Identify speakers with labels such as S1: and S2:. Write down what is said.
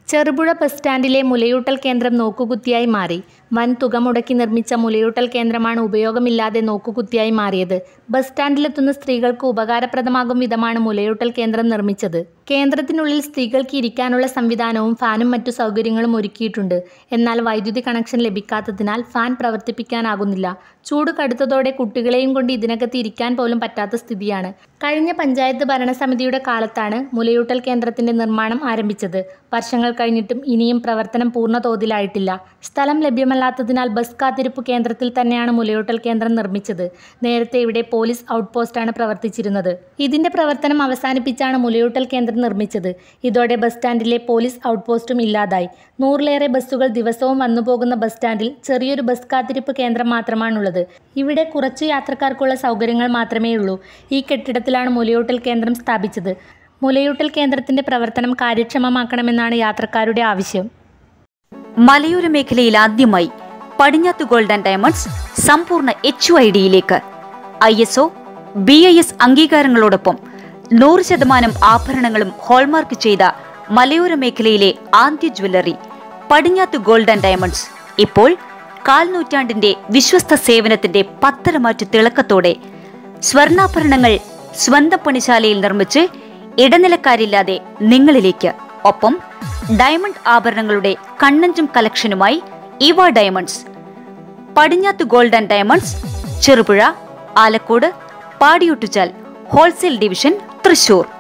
S1: Cherupuzha bus സ്റ്റാൻഡിലെ മുലയൂട്ടൽ കേന്ദ്രം നോക്കുകുത്തിയായി മാറി വൻ തുക മുടക്കി നിർമ്മിച്ച മുലയൂട്ടൽ കേന്ദ്രമാണ് ഉപയോഗമില്ലാതെ നോക്കുകുത്തിയായി മാറിയത് ബസ് സ്റ്റാൻഡിലെത്തുന്ന സ്ത്രീകൾക്ക് ഉപകാരപ്രദമാകും വിധമാണ് മുലയൂട്ടൽ കേന്ദ്രം നിർമ്മിച്ചത് കേന്ദ്രത്തിനുള്ളിൽ സ്ത്രീകൾക്ക് ഇരിക്കാനുള്ള സംവിധാനവും ഫാനും മറ്റു സൗകര്യങ്ങളും ഒരുക്കിയിട്ടുണ്ട് എന്നാൽ വൈദ്യുതി കണക്ഷൻ ലഭിക്കാത്തതിനാൽ ഫാൻ പ്രവർത്തിപ്പിക്കാനാകുന്നില്ല ചൂട് കടുത്തതോടെ കുട്ടികളെയും കൊണ്ട് ഇതിനകത്ത് ഇരിക്കാൻ പോലും പറ്റാത്ത സ്ഥിതിയാണ് കഴിഞ്ഞ പഞ്ചായത്ത് ഭരണസമിതിയുടെ കാലത്താണ് മുലയൂട്ടൽ കേന്ദ്രത്തിന്റെ നിർമ്മാണം ആരംഭിച്ചത് വർഷങ്ങൾ കഴിഞ്ഞിട്ടും ഇനിയും പ്രവർത്തനം പൂർണ്ണ തോതിലായിട്ടില്ല സ്ഥലം ലഭ്യമല്ലാത്തതിനാൽ ബസ് കാത്തിരിപ്പ് കേന്ദ്രത്തിൽ തന്നെയാണ് മുലയൂട്ടൽ കേന്ദ്രം നിർമ്മിച്ചത് നേരത്തെ ഇവിടെ പോലീസ് ഔട്ട് പോസ്റ്റാണ് പ്രവർത്തിച്ചിരുന്നത് ഇതിന്റെ പ്രവർത്തനം അവസാനിപ്പിച്ചാണ് മുലയൂട്ടൽ കേന്ദ്രം നിർമ്മിച്ചത് ഇതോടെ ബസ് സ്റ്റാൻഡിലെ പോലീസ് ഔട്ട് പോസ്റ്റും ഇല്ലാതായി നൂറിലേറെ ബസ്സുകൾ ദിവസവും വന്നുപോകുന്ന ബസ് സ്റ്റാൻഡിൽ ചെറിയൊരു ബസ് കാത്തിരിപ്പ് കേന്ദ്രം മാത്രമാണുള്ളത് ഇവിടെ കുറച്ചു യാത്രക്കാർക്കുള്ള സൗകര്യങ്ങൾ മാത്രമേ ഉള്ളൂ ഈ കെട്ടിടത്തിലാണ് മുലയൂട്ടൽ കേന്ദ്രം സ്ഥാപിച്ചത് മുലയൂട്ടൽ കേന്ദ്രത്തിന്റെ പ്രവർത്തനം കാര്യക്ഷമമാക്കണമെന്നാണ് യാത്രക്കാരുടെ ആവശ്യം
S2: മലയോര മേഖലയിൽ ആദ്യമായി പടിഞ്ഞാത്ത് ഗോൾഡ് ആൻഡ് ഡയമണ്ട്സ് സമ്പൂർണ്ണ എച്ച് ഐ ഡിയിലേക്ക് I S O B I S അംഗീകാരങ്ങളോടൊപ്പം നൂറ് ശതമാനം ആഭരണങ്ങളും ഹോൾമാർക്ക് ചെയ്ത മലയോര മേഖലയിലെ ആദ്യ jewellery Padinjath gold and diamonds ഇപ്പോൾ കാൽ നൂറ്റാണ്ടിന്റെ വിശ്വസ്ത സേവനത്തിന്റെ പത്തരമാറ്റ തിളക്കത്തോടെ സ്വർണ്ണാഭരണങ്ങൾ സ്വന്തം പണിശാലയിൽ നിർമ്മിച്ച് ഇടനിലക്കാരില്ലാതെ നിങ്ങളിലേക്ക് ഒപ്പം ഡയമണ്ട് ആഭരണങ്ങളുടെ കണ്ണഞ്ചും കളക്ഷനുമായി ഇവ diamonds Padinjath gold and diamonds Cherupuzha Alakode Padiyottuchal wholesale division Thrissur